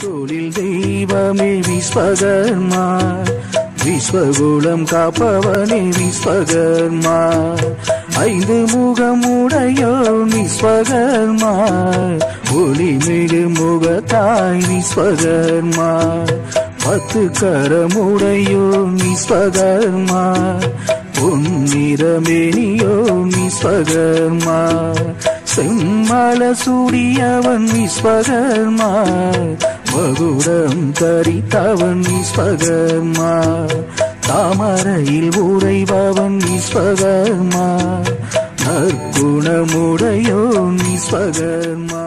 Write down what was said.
தொழில் தெய்வமே விஸ்வகர்மா விஸ்வகுலம் காப்பவனே விஸ்வகர்மா ஐந்து முகமுடையோ விஸ்வகர்மா ஒளிமிகு முகத்தாய் விஸ்வகர்மா பத்து கரமுடையோ விஸ்வகர்மா பொன்னிறமேனியோ விஸ்வகர்மா செம்மல சூடியவன் விஸ்வகர்மா மகுடம் தரித்தவன் விஸ்வகர்மா தாமரையில் உறைபவன் விஸ்வகர்மா நற்குணமுடையோன் விஸ்வகர்மா